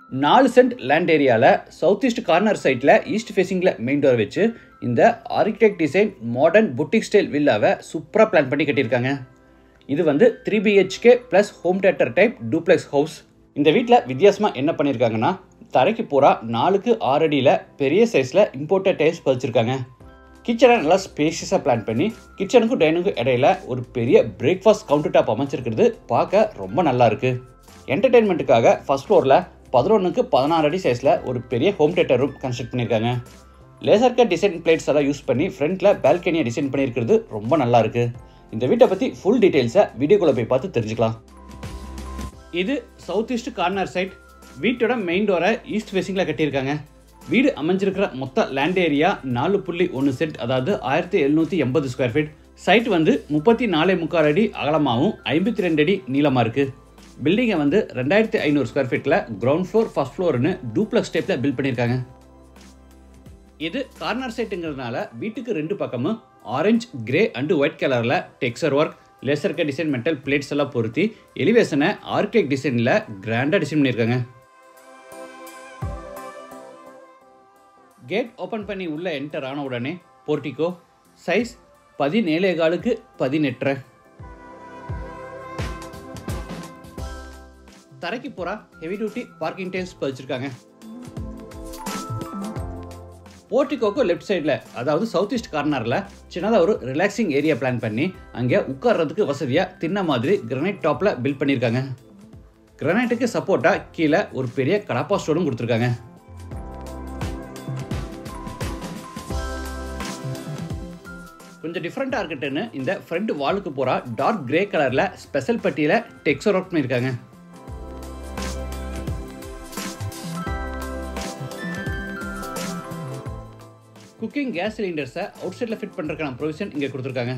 நாலு cent land ஏரியாவில் south east corner சைட்டில் ஈஸ்ட் ஃபேஸிங்கில் மெயின் டோர் வச்சு இந்த architect design modern boutique style வில்லாவை சூப்பராக பிளான் பண்ணி கட்டியிருக்காங்க இது வந்து three BHK plus home theatre type duplex house இந்த வீட்டில் வித்தியாசமாக என்ன பண்ணியிருக்காங்கன்னா தரைக்கு பூரா நாலுக்கு ஆறு அடியில் பெரிய சைஸில் இம்போர்ட்டட் டைல்ஸ் பதிச்சிருக்காங்க கிச்சனை நல்லா ஸ்பேஷியஸாக பிளான் பண்ணி கிச்சனுக்கும் டைனிங்கும் இடையில ஒரு பெரிய பிரேக்ஃபாஸ்ட் கவுண்டர் டாப் அமைச்சிருக்கிறது பார்க்க ரொம்ப நல்லா இருக்கு என்டர்டெயின்மெண்ட்டுக்காக ஃபர்ஸ்ட் ஃப்ளோரில் பதினொன்றுக்கு பதினாறு அடி சைஸில் ஒரு பெரிய ஹோம் தேட்டர் ரூம் கன்ஸ்ட்ரக்ட் பண்ணியிருக்காங்க லேசர் கட் டிசைன் பிளேட்ஸ் எல்லாம் யூஸ் பண்ணி ஃப்ரண்ட்டில் பால்கனியை டிசைன் பண்ணியிருக்கிறது ரொம்ப நல்லா இருக்கு இந்த வீட்டை பற்றி ஃபுல் டீட்டெயில்ஸை வீடியோக்குள்ளே போய் பார்த்து தெரிஞ்சுக்கலாம் இது சவுத் ஈஸ்ட் கார்னர் சைட் வீட்டோட மெயின் டோரை ஈஸ்ட் ஃபேஸிங்கில் கட்டியிருக்காங்க வீடு அமைஞ்சிருக்கிற மொத்த லேண்ட் ஏரியா நாலு புள்ளி ஒன்று சென்ட் அதாவது ஆயிரத்தி எழுநூற்றி எண்பது ஸ்கொயர் ஃபீட் சைட் வந்து முப்பத்தி நாலே முக்கால் அடி அகலமாகவும் ஐம்பத்தி ரெண்டு அடி நீளமாக இருக்குது பில்டிங்கை வந்து ரெண்டாயிரத்தி ஐநூறு ஸ்கொயர் ஃபீட்டில் கிரவுண்ட் ஃப்ளோர் ஃபர்ஸ்ட் ஃப்ளோர்னு டூப்ளக்ஸ் டைப்பில் பில்ட் பண்ணியிருக்காங்க இது கார்னர் சைட்டுங்கிறதுனால வீட்டுக்கு ரெண்டு பக்கமும் ஆரஞ்சு கிரே அண்டு ஒயிட் கலரில் texture work laser cut design metal plates எல்லாம் பொருத்தி எலிவேஷனை ஆர்கிடெக்ட் டிசைனில் கிராண்டாக டிசைன் பண்ணியிருக்காங்க கேட் ஓப்பன் பண்ணி உள்ள என்டர் ஆன உடனே போர்ட்டிகோ சைஸ் பதினேழே காலுக்கு பதினெட்டரை தரைக்கு போகிறா ஹெவி டியூட்டி பார்க்கிங் டைல்ஸ் பதிச்சிருக்காங்க போர்ட்டிகோக்கு லெஃப்ட் சைடில் அதாவது சவுத் ஈஸ்ட் கார்னரில் சின்னதாக ஒரு ரிலாக்ஸிங் ஏரியா பிளான் பண்ணி அங்கே உட்கார்றதுக்கு வசதியாக தின்ன மாதிரி கிரனைட் டாப்பில் பில்ட் பண்ணியிருக்காங்க கிரனைட்டுக்கு சப்போர்ட்டாக கீழே ஒரு பெரிய கடாப்பா ஸ்டோனும் கொடுத்துருக்காங்க கொஞ்சம் டிஃப்ரெண்ட்டாக இருக்கட்டுன்னு இந்த ஃப்ரண்ட் வாலுக்கு போகிற டார்க் கிரே கலரில் ஸ்பெஷல் பட்டியில் டெக்ஸர் ஒர்க் பண்ணியிருக்காங்க குக்கிங் கேஸ் சிலிண்டர்ஸை அவுட் சைடில் ஃபிட் பண்ணுறதுக்கான ப்ரொவிஷன் இங்கே கொடுத்துருக்காங்க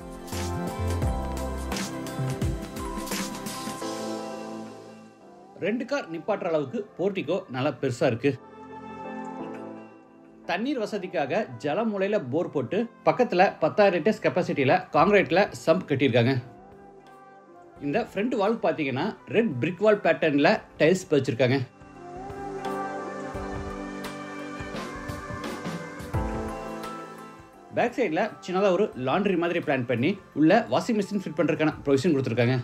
ரெண்டு கார் நிப்பாட்டுற அளவுக்கு போர்ட்டிகோ நல்லா பெருசாக இருக்குது தண்ணீர் வசதிக்காக ஜலமுலையில் போர் போட்டு பக்கத்தில் பத்தாயிரம் லிட்டர்ஸ் கெப்பாசிட்டியில் காங்கிரீட்டில் சம்ப் கட்டியிருக்காங்க இந்த ஃப்ரண்ட் வால் பார்த்தீங்கன்னா ரெட் பிரிக் வால் பேட்டர்னில் டைல்ஸ் பதிச்சிருக்காங்க பேக் சைடில் சின்னதாக ஒரு லாண்ட்ரி மாதிரி பிளான் பண்ணி உள்ள வாஷிங் மிஷின் ஃபிட் பண்ணுறதுக்கான ப்ரொவிஷன் கொடுத்துருக்காங்க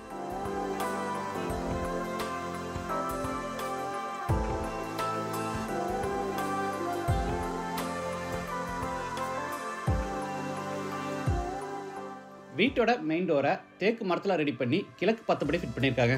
வீட்டோட மெயின் டோரை தேக்கு மரத்தில் ரெடி பண்ணி கிழக்கு பத்தபடி ஃபிட் பண்ணியிருக்காங்க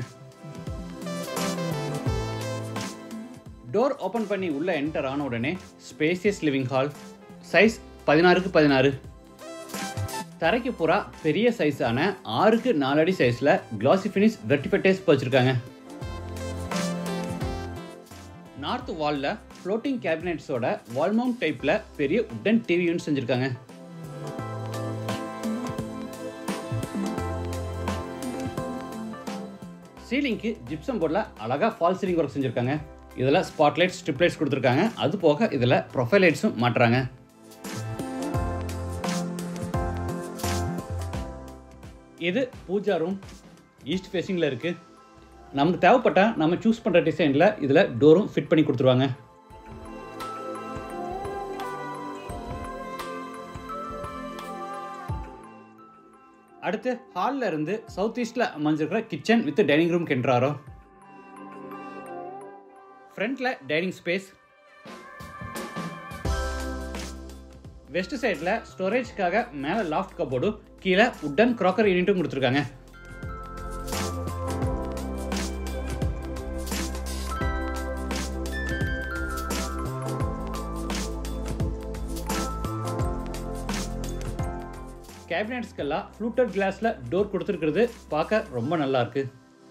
டோர் ஓப்பன் பண்ணி உள்ள என்டர் ஆன உடனே ஸ்பேசியஸ் லிவிங் ஹால் சைஸ் பதினாறுக்கு பதினாறு தரைக்கு பூரா பெரிய சைஸான ஆறுக்கு நாலு அடி சைஸில் கிளாசி ஃபினிஷ் வெர்டிஃபைட்டேஸ் வச்சுருக்காங்க நார்த் வாலில் ஃப்ளோட்டிங் கேபினெட்ஸோட வால்மவுண்ட் டைப்பில் பெரிய உட்டன் டிவி யூனிட் செஞ்சுருக்காங்க சீலிங்க்கு ஜிப்சம் போர்டில் அழகாக ஃபால் சீலிங் ஒர்க் செஞ்சுருக்காங்க இதில் ஸ்பாட்லைட் ஸ்ட்ரிப் லைட்ஸ் கொடுத்துருக்காங்க அது போக இதில் ப்ரொஃபைல் லைட்ஸும் மாட்டுறாங்க இது பூஜா ரூம் ஈஸ்ட் ஃபேஸிங்கில் இருக்குது நமக்கு தேவைப்பட்டால் நம்ம சூஸ் பண்ணுற டிசைனில் இதில் டோரும் ஃபிட் பண்ணி கொடுத்துருவாங்க அடுத்து ஹாலில் இருந்து சவுத் ஈஸ்டில் அமைஞ்சிருக்கிற கிச்சன் வித் டைனிங் ரூம் கென்றாரோ ஃப்ரண்ட்டில் டைனிங் ஸ்பேஸ் வெஸ்ட் சைடில் ஸ்டோரேஜ்க்காக மேலே லாஃப்ட் கபோர்டும் கீழே உட்டன் க்ராக்கர் யூனிட்டும் கொடுத்துருக்காங்க கேபினட்ஸ்க்கெல்லாம் ஃப்ளூட்டட் கிளாஸில் டோர் கொடுத்துருக்கிறது பார்க்க ரொம்ப நல்லா இருக்கு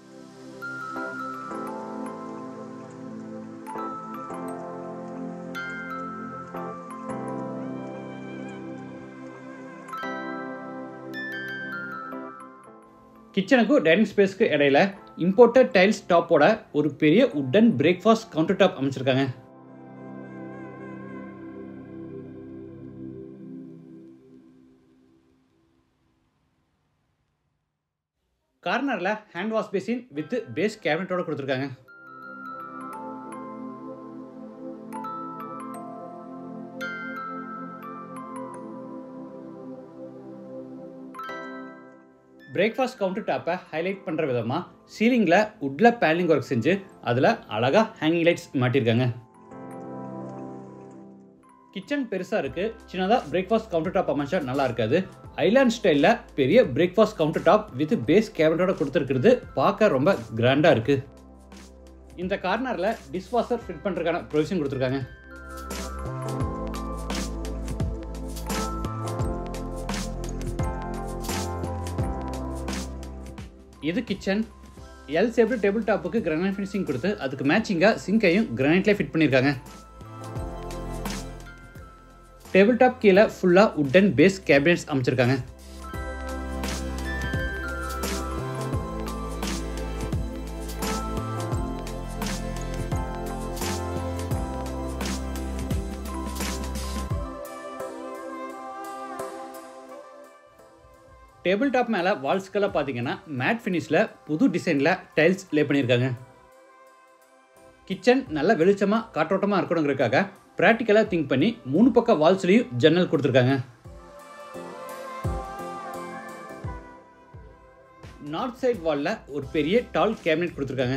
கிச்சனுக்கும் டைனிங் ஸ்பேஸ்க்கு இடையில இம்போர்ட்டட் டைல்ஸ் டாப்போட ஒரு பெரிய உட்டன் பிரேக்ஃபாஸ்ட் கவுண்டர் டாப் அமைச்சிருக்காங்க கார்னரில் hand wash basin with base கேபினட்டோட கொடுத்துருக்காங்க பிரேக்ஃபாஸ்ட் கவுண்டர் டாப்பை ஹைலைட் பண்ணுற விதமாக சீலிங்கில் உட்டில் பேனலிங் ஒர்க் செஞ்சு அதில் அழகாக ஹேங்கிங் லைட்ஸ் மாட்டியிருக்காங்க கிச்சன் பெருசாக இருக்குது சின்னதாக பிரேக்ஃபாஸ்ட் கவுண்டர் டாப் அமைச்சா நல்லா இருக்காது ஐலாண்ட் ஸ்டைலில் பெரிய breakfast counter top with base கேபினட்டோட கொடுத்துருக்கிறது பார்க்க ரொம்ப கிராண்டாக இருக்குது இந்த கார்னரில் டிஷ்வாஷர் ஃபிட் பண்ணுறதுக்கான ப்ரொவிஷன் கொடுத்துருக்காங்க இது கிச்சன் எல் ஷேப்டு டேபிள் டாப்புக்கு கிரானைட் ஃபினிஷிங் கொடுத்து அதுக்கு மேட்சிங்காக சிங்கையும் கிரானைட்லேயே ஃபிட் பண்ணியிருக்காங்க டேபிள் டாப் கீழே ஃபுல்லாக உட்டன் பேஸ் கேபினட்ஸ் அமைச்சிருக்காங்க டேபிள் டாப் மேலே வால்ஸ்க்கெல்லாம் பார்த்தீங்கன்னா மேட் ஃபினிஷில் புது டிசைனில் டைல்ஸ் லே பண்ணியிருக்காங்க கிச்சன் நல்ல வெளிச்சமாக காற்றோட்டமாக இருக்கணுங்கிறதுக்காக ப்ராக்டிக்கலாக திங்க் பண்ணி மூணு பக்கம் வால்ஸ்லேயும் ஜன்னல் கொடுத்துருக்காங்க நார்த் சைட் வாலில் ஒரு பெரிய டால் கேபினெட் கொடுத்துருக்காங்க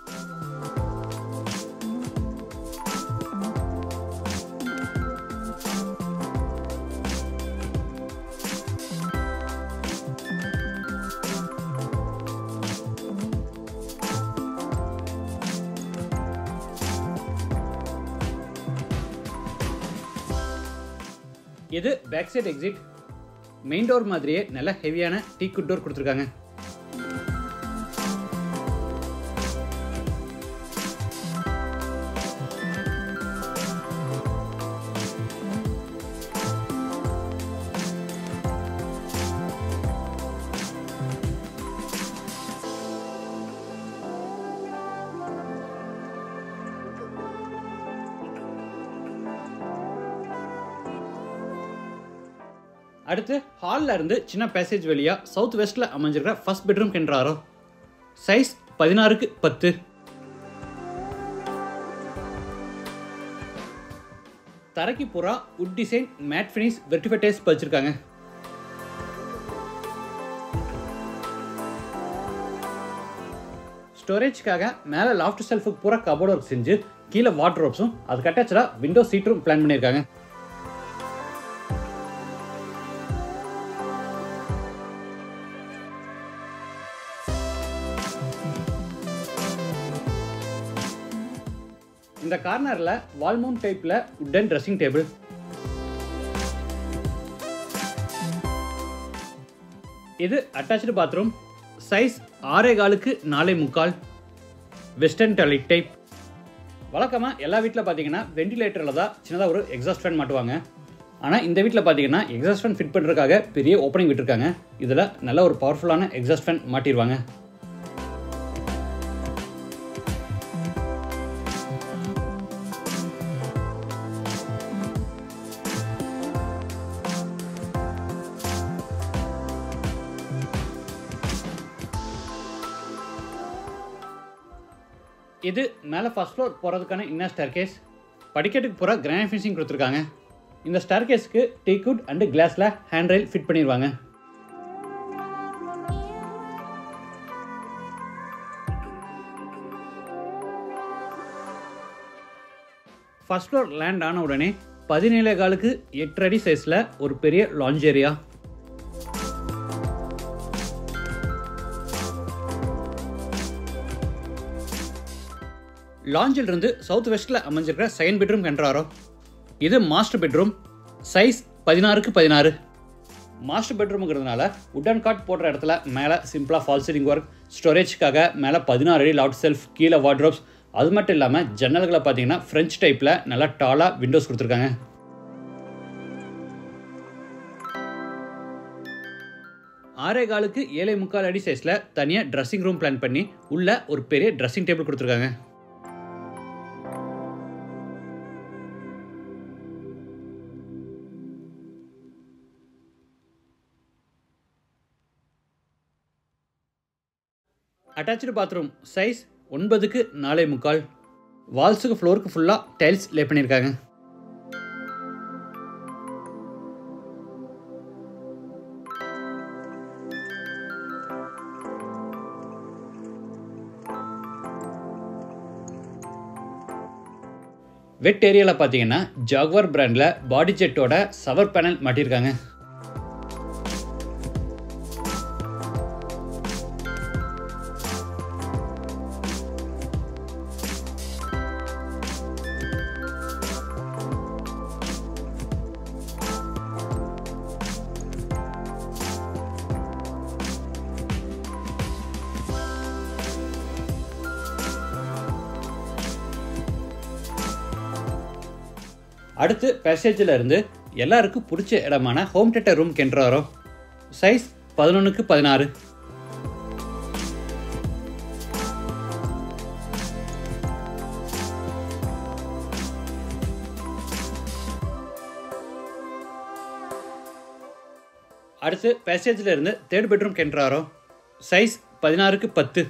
இது back side exit main door மாதிரியே நல்ல ஹெவியான டீக்குட் டோர் கொடுத்துருக்காங்க அடுத்து ஹாலில் இருந்து சின்ன பேசேஜ் வழியாக சவுத் வெஸ்ட்டில் அமைஞ்சிருக்கிற ஃபர்ஸ்ட் பெட்ரூம் கென்றாரோ சைஸ் பதினாறுக்கு பத்து தரைக்கு பூரா உட் டிசைன் மேட் ஃபினிஷ் வெர்டிஃபைடைஸ் பதிச்சிருக்காங்க ஸ்டோரேஜ்க்காக மேலே லாஃப்ட் செல்ஃபுக்கு பூரா கபோர்ட் ஒர்க் செஞ்சு கீழே வாட்ரோப்ஸும் அதுக்கு அட்டாச்சாக விண்டோ சீட்டும் பிளான் பண்ணியிருக்காங்க இந்த கார்னரில் வால்மவுண்ட் டைப்பில் உட்டன் ட்ரெஸ்ஸிங் டேபிள் இது அட்டாச்சு பாத்ரூம் சைஸ் ஆறே காலுக்கு நாலே முக்கால் வெஸ்டர்ன் டாய்லெட் டைப் வழக்கமாக எல்லா வீட்டில் பார்த்தீங்கன்னா வெண்டிலேட்டரில் தான் சின்னதாக ஒரு எக்ஸாஸ்ட் ஃபேன் மாட்டுவாங்க ஆனால் இந்த வீட்டில் பார்த்தீங்கன்னா எக்ஸாஸ்ட் ஃபேன் ஃபிட் பண்ணுறதுக்காக பெரிய ஓப்பனிங் விட்டுருக்காங்க இதில் நல்ல ஒரு பவர்ஃபுல்லான எக்ஸாஸ்ட் ஃபேன் மாட்டிடுவாங்க இது மேலே ஃபர்ஸ்ட் ஃப்ளோர் போகிறதுக்கான இன்னர் ஸ்டேர் கேஸ் படிக்கட்டுக்கு பூரா கிரானைட் ஃபினிஷிங் கொடுத்துருக்காங்க இந்த ஸ்டேர் கேஸ்க்கு டீக்குட் அண்டு கிளாஸில் ஹேண்ட் ரெயில் ஃபிட் பண்ணிடுவாங்க ஃபர்ஸ்ட் ஃப்ளோர் லேண்ட் ஆன உடனே பதினேழு காலுக்கு எட்டு அடி சைஸில் ஒரு பெரிய லாஞ்ச் ஏரியா லாஞ்சில் இருந்து சவுத் வெஸ்ட்டில் அமைஞ்சிருக்கிற செகண்ட் பெட்ரூம் கண்டாரோ இது மாஸ்டர் பெட்ரூம் சைஸ் பதினாறுக்கு பதினாறு மாஸ்டர் பெட்ரூமுங்கிறதுனால உட்டன் காட் போடுற இடத்துல மேலே சிம்பிளாக ஃபால் சீலிங் ஒர்க் ஸ்டோரேஜ்க்காக மேலே பதினாறு அடி லாட் செல்ஃப் கீழே வார்ட்ரோப்ஸ் அது மட்டும் இல்லாமல் ஜன்னல்களை பார்த்தீங்கன்னா ஃப்ரெஞ்ச் டைப்பில் நல்லா டாலாக விண்டோஸ் கொடுத்துருக்காங்க ஆறே காலுக்கு ஏழை முக்கால் அடி சைஸில் தனியாக ட்ரெஸ்ஸிங் ரூம் பிளான் பண்ணி உள்ள ஒரு பெரிய ட்ரெஸ்ஸிங் டேபிள் கொடுத்துருக்காங்க அட்டாச்சு பாத்ரூம் சைஸ் ஒன்பதுக்கு நாலே முக்கால் வால்ஸுக்கு ஃப்ளோருக்கு ஃபுல்லாக டைல்ஸ் லே பண்ணியிருக்காங்க வெட் ஏரியாவில் பார்த்தீங்கன்னா ஜாக்வார் பிராண்டில் பாடி ஜெட்டோட சவர் பேனல் மாட்டியிருக்காங்க அடுத்து பேசேஜில் இருந்து எல்லாருக்கும் பிடிச்ச இடமான ஹோம் தேட்டர் ரூம் கென்றாரோ சைஸ் பதினொன்றுக்கு பதினாறு அடுத்து பேசேஜில் இருந்து தேர்ட் பெட்ரூம் கென்றாரோ சைஸ் பதினாறுக்கு பத்து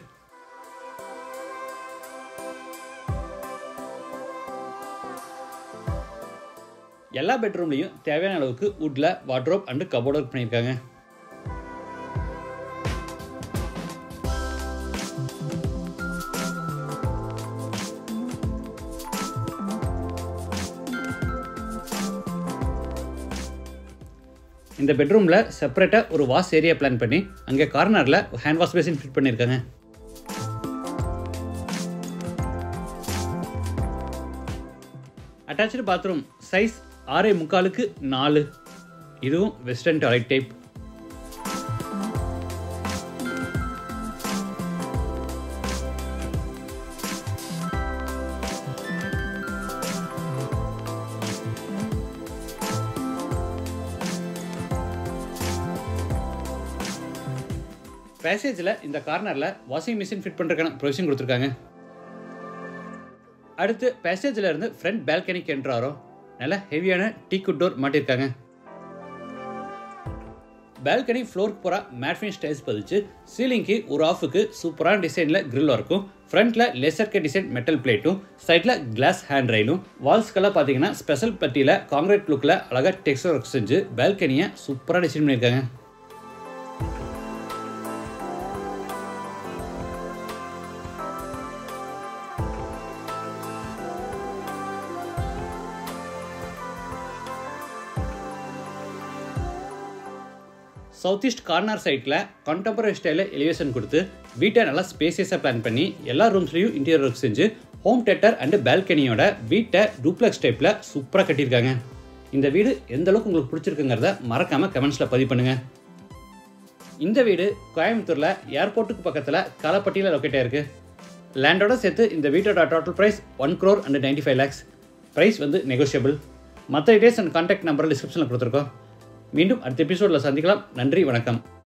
எல்லா பெட்ரூம்லையும் தேவையான அளவுக்கு வுட்டில் வாட்ரோப் அண்டு கபோர்ட் ஒர்க் பண்ணியிருக்காங்க இந்த பெட்ரூமில் செப்பரேட்டாக ஒரு வாஷ் ஏரியா பிளான் பண்ணி அங்கே கார்னரில் ஹேண்ட் வாஷ் பேசின் ஃபிட் பண்ணியிருக்காங்க அட்டாச்சு பாத்ரூம் சைஸ் ஆறே முக்காலுக்கு நாலு இதுவும் வெஸ்டர்ன் டாய்லெட் டைப் பேசேஜில் இந்த கார்னரில் வாஷிங் மிஷின் ஃபிட் பண்ணுறதுக்கான ப்ரொவிஷன் கொடுத்துருக்காங்க அடுத்து பேசேஜில் இருந்து ஃப்ரண்ட் பால்கனிக்கு என்ட்ராரோ நல்ல ஹெவியான டீக்குட் டோர் மாட்டியிருக்காங்க பால்கனி ஃப்ளோருக்கு போகிற மேட் ஃபினிஷ் டைல்ஸ் பதிச்சு சீலிங்க்கு ஒரு ஆஃபுக்கு சூப்பரான டிசைனில் grill இருக்கும் ஃப்ரண்ட்டில் லேசர் கே டிசைன் மெட்டல் பிளேட்டும் சைடில் கிளாஸ் ஹேண்ட் ரயிலும் வால்ஸ்க்கெல்லாம் பார்த்தீங்கன்னா ஸ்பெஷல் பட்டியில் காங்கிரீட் லுக்கில் அழகாக டெக்ஸ்டர் ஒர்க் செஞ்சு பால்கனியை சூப்பராக டிசைன் பண்ணியிருக்காங்க சவுத் ஈஸ்ட் கார்னர் சைட்டில் கான்டெம்பரரி ஸ்டைலில் எலிவேஷன் கொடுத்து வீட்டை நல்லா ஸ்பேசியஸாக பிளான் பண்ணி எல்லா ரூம்ஸ்லையும் இன்டீரியர் ஒர்க் செஞ்சு ஹோம் தேட்டர் அண்டு பால்கனியோட வீட்டை டூப்ளெக்ஸ் டைப்பில் சூப்பராக கட்டியிருக்காங்க இந்த வீடு எந்த அளவுக்கு உங்களுக்கு பிடிச்சிருக்குங்கிறத மறக்காமல் கமெண்ட்ஸில் பதிவு பண்ணுங்கள் இந்த வீடு கோயம்புத்தூரில் ஏர்போர்ட்டுக்கு பக்கத்தில் களப்பட்டியில் லொக்கேட் ஆயிருக்கு லேண்டோட சேர்த்து இந்த வீட்டோட total price one crore and ninety five lakhs price வந்து நெகோஷியபிள் மற்ற டீடைல்ஸ் அண்ட் கான்டாக்ட் நம்பர் டிஸ்கிரிப்ஷனில் கொடுத்துருக்கோம் மீண்டும் அடுத்த எபிசோடில் சந்திக்கலாம் நன்றி வணக்கம்